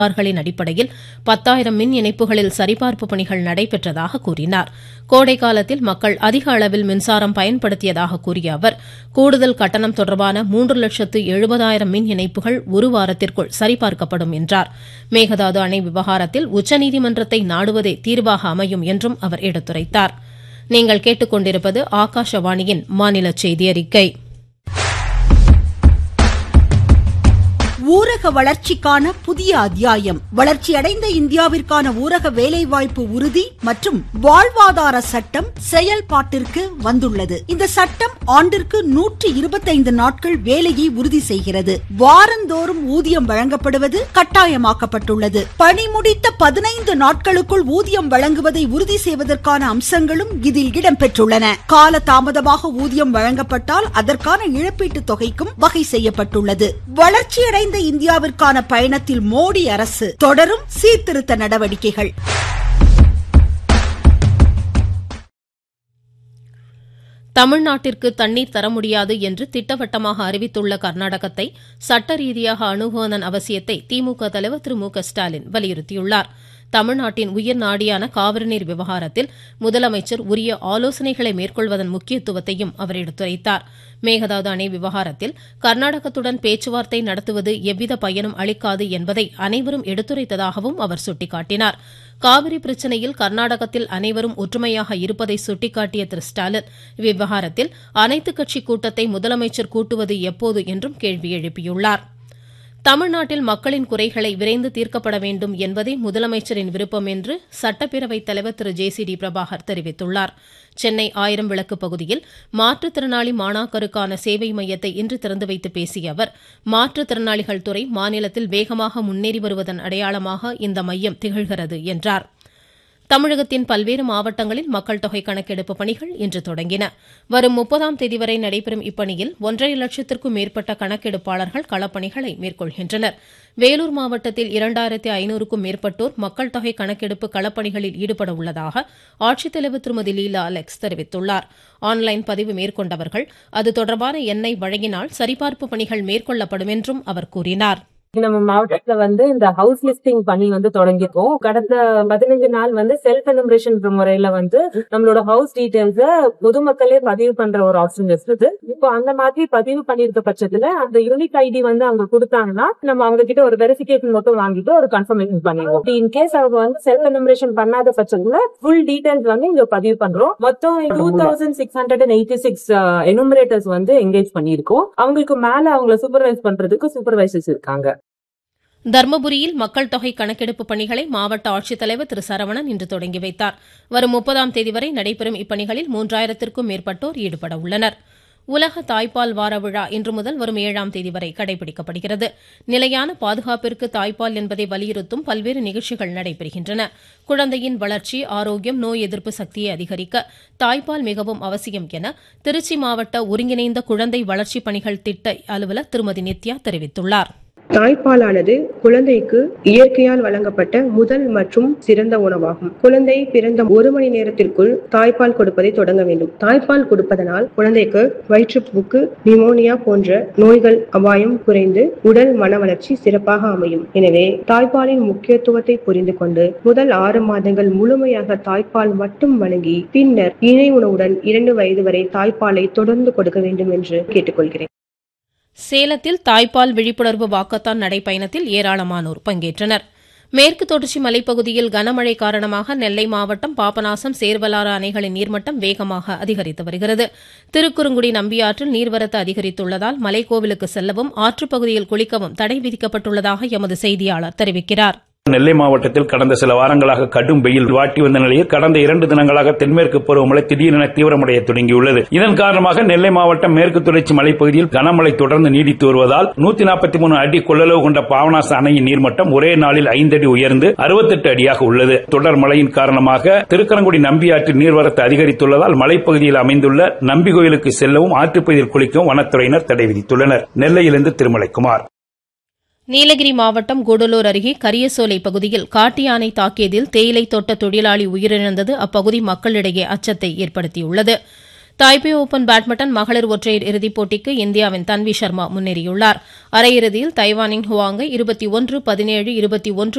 புகார்களின் அடிப்படையில் பத்தாயிரம் மின் இணைப்புகளில் சரிபார்ப்பு பணிகள் நடைபெற்றதாக கூறினார் கோடை காலத்தில் மக்கள் அதிக அளவில் மின்சாரம் பயன்படுத்தியதாக கூறிய அவர் கூடுதல் கட்டணம் தொடர்பான மூன்று லட்சத்து எழுபதாயிரம் மின் இணைப்புகள் ஒரு வாரத்திற்குள் சரிபார்க்கப்படும் என்றார் மேகதாது அணை விவகாரத்தில் உச்சநீதிமன்றத்தை நாடுவதே தீர்வாக அமையும் என்றும் அவர் எடுத்துரைத்தார் நீங்கள் கேட்டுக்கொண்டிருப்பது ஆகாஷவாணியின் மாநில செய்தி அறிக்கை ஊரக வளர்ச்சிக்கான புதிய அத்தியாயம் வளர்ச்சியடைந்த இந்தியாவிற்கான ஊரக வேலைவாய்ப்பு உறுதி மற்றும் வாழ்வாதார சட்டம் செயல்பாட்டிற்கு வந்துள்ளது இந்த சட்டம் ஆண்டிற்கு நூற்றி இருபத்தைந்து நாட்கள் வேலையை உறுதி செய்கிறது வாரந்தோறும் ஊதியம் வழங்கப்படுவது கட்டாயமாக்கப்பட்டுள்ளது பணி முடித்த பதினைந்து நாட்களுக்குள் ஊதியம் வழங்குவதை உறுதி செய்வதற்கான அம்சங்களும் இதில் இடம்பெற்றுள்ளன கால தாமதமாக ஊதியம் வழங்கப்பட்டால் அதற்கான இழப்பீட்டுத் தொகைக்கும் வகை செய்யப்பட்டுள்ளது வளர்ச்சியடைந்த இந்தியாவிற்கான பயணத்தில் மோடி அரசு தொடரும் சீர்திருத்த நடவடிக்கைகள் தமிழ்நாட்டிற்கு தண்ணீர் தர முடியாது என்று திட்டவட்டமாக அறிவித்துள்ள கர்நாடகத்தை சட்ட ரீதியாக அணுகுவதன் அவசியத்தை திமுக தலைவர் திரு மு க ஸ்டாலின் வலியுறுத்தியுள்ளார் தமிழ்நாட்டின் உயிர் நாடியான காவிரி நீர் விவகாரத்தில் முதலமைச்சர் உரிய ஆலோசனைகளை மேற்கொள்வதன் முக்கியத்துவத்தையும் அவர் எடுத்துரைத்தார் மேகதாது அணை விவகாரத்தில் கர்நாடகத்துடன் பேச்சுவார்த்தை நடத்துவது எவ்வித பயனும் அளிக்காது என்பதை அனைவரும் எடுத்துரைத்ததாகவும் அவர் சுட்டிக்காட்டினார் காவிரி பிரச்சனையில் கர்நாடகத்தில் அனைவரும் ஒற்றுமையாக இருப்பதை சுட்டிக்காட்டிய திரு ஸ்டாலின் இவ்விவகாரத்தில் அனைத்துக் கட்சி கூட்டத்தை முதலமைச்சர் கூட்டுவது எப்போது என்றும் கேள்வி எழுப்பியுள்ளார் தமிழ்நாட்டில் மக்களின் குறைகளை விரைந்து தீர்க்கப்பட வேண்டும் என்பதே முதலமைச்சரின் விருப்பம் என்று சட்டப்பேரவைத் தலைவர் திரு ஜே சி டி பிரபாகர் தெரிவித்துள்ளார் சென்னை ஆயிரம் விளக்கு பகுதியில் மாற்றுத்திறனாளி மாணாக்கருக்கான சேவை மையத்தை இன்று திறந்து வைத்து பேசிய அவர் மாற்றுத்திறனாளிகள் துறை மாநிலத்தில் வேகமாக முன்னேறி வருவதன் அடையாளமாக இந்த மையம் திகழ்கிறது என்றார் தமிழகத்தின் பல்வேறு மாவட்டங்களில் மக்கள் தொகை கணக்கெடுப்பு பணிகள் இன்று தொடங்கின வரும் முப்பதாம் தேதி வரை நடைபெறும் இப்பணியில் ஒன்றரை லட்சத்திற்கும் மேற்பட்ட கணக்கெடுப்பாளர்கள் களப்பணிகளை மேற்கொள்கின்றனர் வேலூர் மாவட்டத்தில் இரண்டாயிரத்தி ஐநூறுக்கும் மேற்பட்டோர் மக்கள் தொகை கணக்கெடுப்பு களப்பணிகளில் ஈடுபட உள்ளதாக ஆட்சித்தலைவர் திருமதி லீலா அலெக்ஸ் தெரிவித்துள்ளார் ஆன்லைன் பதிவு மேற்கொண்டவர்கள் அது தொடர்பான எண்ணை வழங்கினால் சரிபார்ப்பு பணிகள் மேற்கொள்ளப்படும் என்றும் அவர் கூறினார் நம்ம மாவட்டத்துல வந்து இந்த ஹவுஸ் லிஸ்டிங் பணி வந்து தொடங்கிருக்கோம் கடந்த பதினஞ்சு நாள் வந்து செல்ஃப் எனுமரேஷன் முறையில வந்து நம்மளோட ஹவுஸ் டீடைல்ஸ பொதுமக்களே பதிவு பண்ற ஒரு ஆப்ஷன் இருக்குது இப்போ அந்த மாதிரி பதிவு பண்ணிருக்க பட்சத்துல அந்த யூனிக் ஐடி வந்து அவங்க கொடுத்தாங்கன்னா நம்ம அவங்க கிட்ட ஒரு வெரிஃபிகேஷன் மட்டும் வாங்கிட்டு ஒரு கன்ஃபர்மேஷன் பண்ணிடுவோம் இன் கேஸ் அவங்க வந்து செல்ஃப் எனுமரேஷன் பண்ணாத பட்சத்துல ஃபுல் டீடைல்ஸ் வந்து இங்க பதிவு பண்றோம் மொத்தம் two thousand six hundred and eighty six enumerators வந்து என்கேஜ் பண்ணிருக்கோம் அவங்களுக்கு மேல அவங்கள சூப்பர்வைஸ் பண்றதுக்கு சூப்பர்வைசர்ஸ் இருக்காங்க தர்மபுரியில் மக்கள் தொகை கணக்கெடுப்பு பணிகளை மாவட்ட ஆட்சித்தலைவர் திரு சரவணன் இன்று தொடங்கி வைத்தார் வரும் முப்பதாம் தேதி வரை நடைபெறும் இப்பணிகளில் மூன்றாயிரத்திற்கும் மேற்பட்டோர் ஈடுபட உள்ளனர் உலக தாய்ப்பால் வார விழா இன்று முதல் வரும் ஏழாம் தேதி வரை கடைபிடிக்கப்படுகிறது நிலையான பாதுகாப்பிற்கு தாய்ப்பால் என்பதை வலியுறுத்தும் பல்வேறு நிகழ்ச்சிகள் நடைபெறுகின்றன குழந்தையின் வளர்ச்சி ஆரோக்கியம் நோய் எதிர்ப்பு சக்தியை அதிகரிக்க தாய்ப்பால் மிகவும் அவசியம் என திருச்சி மாவட்ட ஒருங்கிணைந்த குழந்தை வளர்ச்சி பணிகள் திட்ட அலுவலர் திருமதி நித்யா தெரிவித்துள்ளார் தாய்ப்பாலானது குழந்தைக்கு இயற்கையால் வழங்கப்பட்ட முதல் மற்றும் சிறந்த உணவாகும் குழந்தை பிறந்த ஒரு மணி நேரத்திற்குள் தாய்ப்பால் கொடுப்பதை தொடங்க வேண்டும் தாய்ப்பால் கொடுப்பதனால் குழந்தைக்கு வயிற்றுப்போக்கு நிமோனியா போன்ற நோய்கள் அபாயம் குறைந்து உடல் மன வளர்ச்சி சிறப்பாக அமையும் எனவே தாய்ப்பாலின் முக்கியத்துவத்தை புரிந்து கொண்டு முதல் ஆறு மாதங்கள் முழுமையாக தாய்ப்பால் மட்டும் வழங்கி பின்னர் இணை உணவுடன் இரண்டு வயது வரை தாய்ப்பாலை தொடர்ந்து கொடுக்க வேண்டும் என்று கேட்டுக்கொள்கிறேன் சேலத்தில் தாய்ப்பால் விழிப்புணர்வு வாக்கத்தான் நடைப்பயணத்தில் ஏராளமானோர் பங்கேற்றனர் மேற்கு தொடர்ச்சி மலைப்பகுதியில் கனமழை காரணமாக நெல்லை மாவட்டம் பாபநாசம் சேர்வலாறு அணைகளின் நீர்மட்டம் வேகமாக அதிகரித்து வருகிறது திருக்குறுங்குடி நம்பியாற்றில் நீர்வரத்து அதிகரித்துள்ளதால் மலைக்கோவிலுக்கு செல்லவும் ஆற்றுப்பகுதியில் குளிக்கவும் தடை விதிக்கப்பட்டுள்ளதாக எமது செய்தியாளர் தெரிவிக்கிறார் நெல்லை மாவட்டத்தில் கடந்த சில வாரங்களாக கடும் வெயில் வாட்டி வந்த நிலையில் கடந்த இரண்டு தினங்களாக தென்மேற்கு பருவமழை திடீரென தீவிரமடைய தொடங்கியுள்ளது இதன் காரணமாக நெல்லை மாவட்டம் மேற்கு தொடர்ச்சி மலைப்பகுதியில் கனமழை தொடர்ந்து நீடித்து வருவதால் நூத்தி நாற்பத்தி மூணு அடி கொள்ளளவு கொண்ட பாவனாச அணையின் நீர்மட்டம் ஒரே நாளில் ஐந்து அடி உயர்ந்து அறுபத்தெட்டு அடியாக உள்ளது தொடர் மழையின் காரணமாக திருக்கரங்குடி நம்பியாற்றில் நீர்வரத்து அதிகரித்துள்ளதால் மலைப்பகுதியில் அமைந்துள்ள நம்பி கோயிலுக்கு செல்லவும் ஆற்றுப்பகுதியில் குளிக்கவும் வனத்துறையினர் தடை விதித்துள்ளனர் நெல்லையிலிருந்து திருமலைக்குமார் நீலகிரி மாவட்டம் கூடலூர் அருகே கரியசோலை பகுதியில் காட்டு யானை தாக்கியதில் தேயிலை தோட்ட தொழிலாளி உயிரிழந்தது அப்பகுதி மக்களிடையே அச்சத்தை ஏற்படுத்தியுள்ளது தாய்பே ஓபன் பேட்மிண்டன் மகளிர் ஒற்றையர் இறுதிப் போட்டிக்கு இந்தியாவின் தன்வி சர்மா முன்னேறியுள்ளார் அரையிறுதியில் தைவானின் ஹுவாங்கை இருபத்தி ஒன்று பதினேழு இருபத்தி ஒன்று